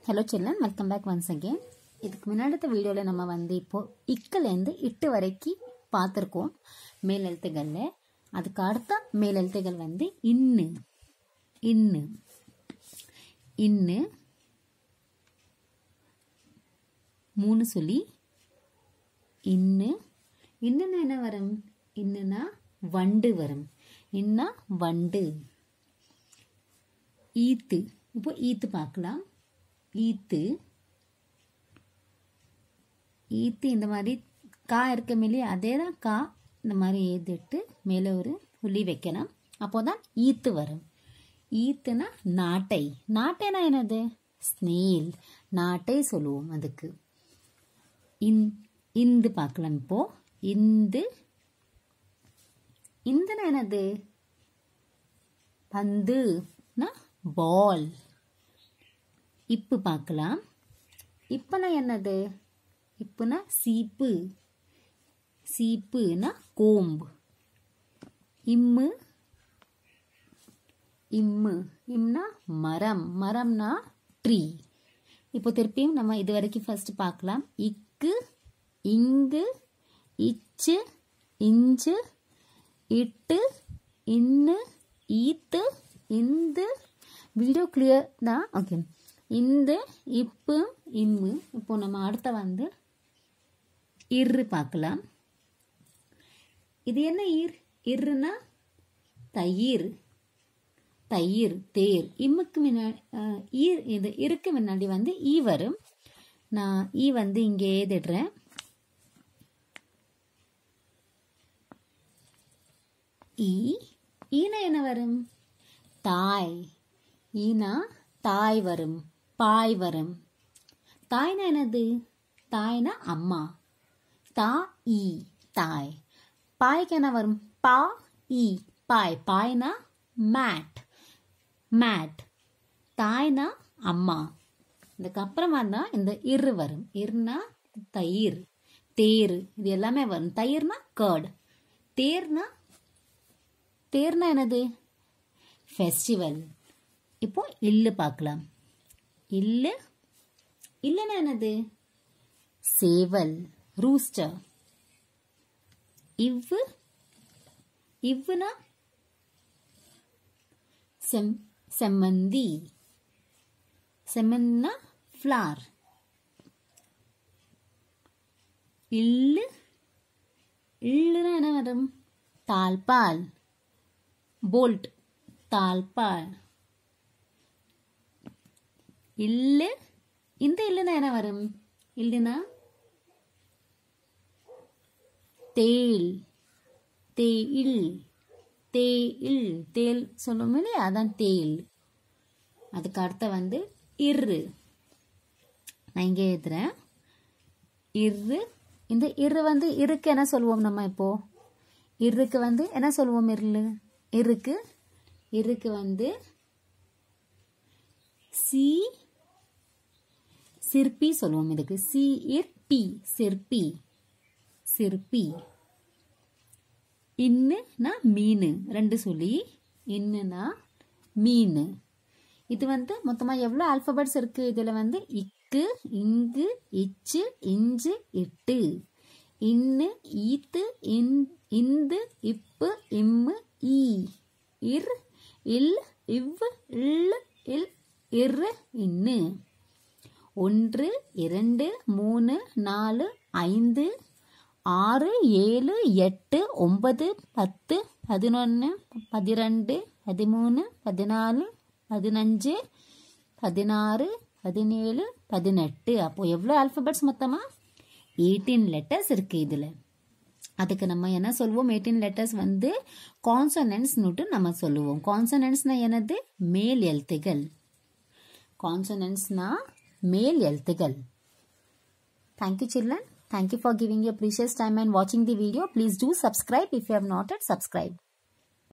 Hello children welcome back once again இதுக்கு முன்னாடி வீடியோவில் நம்ம வந்து இப்போ இக்கலேருந்து இட்டு வரைக்கும் பார்த்துருக்கோம் மேல் எழுத்துக்களில் அதுக்கு அடுத்த மேல் எழுத்துக்கள் வந்து இன்னு இன்னு இன்னு மூணு சொல்லி இன்னு இன்னுன்னா என்ன வரும் இன்னுனா வண்டு வரும் இன்னா வண்டு ஈத்து இப்போ ஈத்து பார்க்கலாம் ஈத்து ஈத்து இந்த மாதிரி கா இருக்க மேலே அதே தான் கா இந்த மாதிரி எழுதிட்டு மேலே ஒரு புள்ளி வைக்கணும் அப்போ தான் ஈத்து வரும் ஈத்துனா நாட்டை நாட்டைனா என்னது ஸ்னேல் நாட்டை சொல்லுவோம் அதுக்கு இன் இந்து பார்க்கலாம் இப்போ இந்து இந்துனா என்னது பந்துனா பால் இப்பு பார்க்கலாம் இப்பனா என்னது இப்புனா சீப்பு சீப்புனா கோம்பு இம்மு இம்மு இம்னா மரம் மரம்னா ட்ரீ இப்போ திருப்பியும் நம்ம இது வரைக்கும் ஃபர்ஸ்ட் பார்க்கலாம் இக்கு இங்கு இச்சு இஞ்சு இட்டு இன்னு ஈத்து இந்து வீடியோ கிளியர் தான் ஓகே இந்த இப்பு இம்மு இப்போ நம்ம அடுத்த வந்து இரு பார்க்கலாம் இது என்ன ஈர் இருன்னா தயிர் தயிர் தேர் இம்முக்கு முன்னாடி ஈர் இது இருக்கு முன்னாடி வந்து ஈ வரும் நான் ஈ வந்து இங்கே எழுதிடுறேன் ஈ ஈனா என்ன வரும் தாய் ஈனா தாய் வரும் பாய் வரும் தாய்னா என்னது தாய்னா அம்மா தா ஈ தாய் பாய்க்கு என்ன வரும் பா ஈ பாய் பாய்னா மேட் மேட் தாய்னா அம்மா இதுக்கப்புறமா தான் இந்த இரு வரும் இருனா தயிர் தேர் இது எல்லாமே வரும் தயிர்னா கர்ட் தேர்னா தேர்னா என்னது ஃபெஸ்டிவல் இப்போ இல்லு பார்க்கலாம் இல்லு இல்லைன்னா என்னது சேவல் ரூஸ்டர் இவ்வு இவ்வுனா செம் செம்மந்தி செம்மன்னா ஃப்ளார் இல்லு இல்லுனா என்ன வரும் தாழ்பால் போல்ட் தாழ்பால் இல்லு இந்த இல்லுனா என்ன வரும் இல்லுனா தேல் தேயில் தேயில் தேல் சொல்லும் இல்லையா அதான் தேல் அதுக்கு அடுத்த வந்து இரு நான் இங்கே எழுதுறேன் இரு இந்த இரு வந்து இருக்கு என்ன சொல்லுவோம் நம்ம இப்போ இருக்கு வந்து என்ன சொல்லுவோம் இருளு இருக்கு இருக்கு வந்து சி சிற்பி சொல்லுவோம் இதுக்கு சி இர் பி சிற்பி சிற்பி இன்னுனா மீன் ரெண்டு சொல்லி இன்னுனா மீன் இது வந்து மொத்தமாக எவ்வளோ ஆல்பபெட்ஸ் இருக்கு இதில் வந்து இக்கு இங்கு இச்சு இஞ்சு இட்டு இன்னு ஈத்து இன் இந்து இப்பு இம்மு ஈ இர் இல் இவ் இல் இல் இர் இன்னு ஒன்று இரண்டு மூணு நாலு ஐந்து ஆறு ஏழு எட்டு ஒன்பது பத்து பதினொன்று பதிரெண்டு பதிமூணு பதினாலு பதினஞ்சு பதினாறு பதினேழு பதினெட்டு அப்போ எவ்வளோ ஆல்ஃபபெட்ஸ் மொத்தமாக எயிட்டீன் லெட்டர்ஸ் இருக்கு இதில் அதுக்கு நம்ம என்ன சொல்லுவோம் எயிட்டீன் லெட்டர்ஸ் வந்து கான்சனன்ஸ்னுட்டு நம்ம சொல்லுவோம் கான்சனன்ஸ்னா என்னது மேல் எழுத்துகள் கான்சனன்ஸ்னா மேல் எழுத்துகள் thank you children Thank you for giving your precious time and watching the video. Please do subscribe if you have not yet subscribed.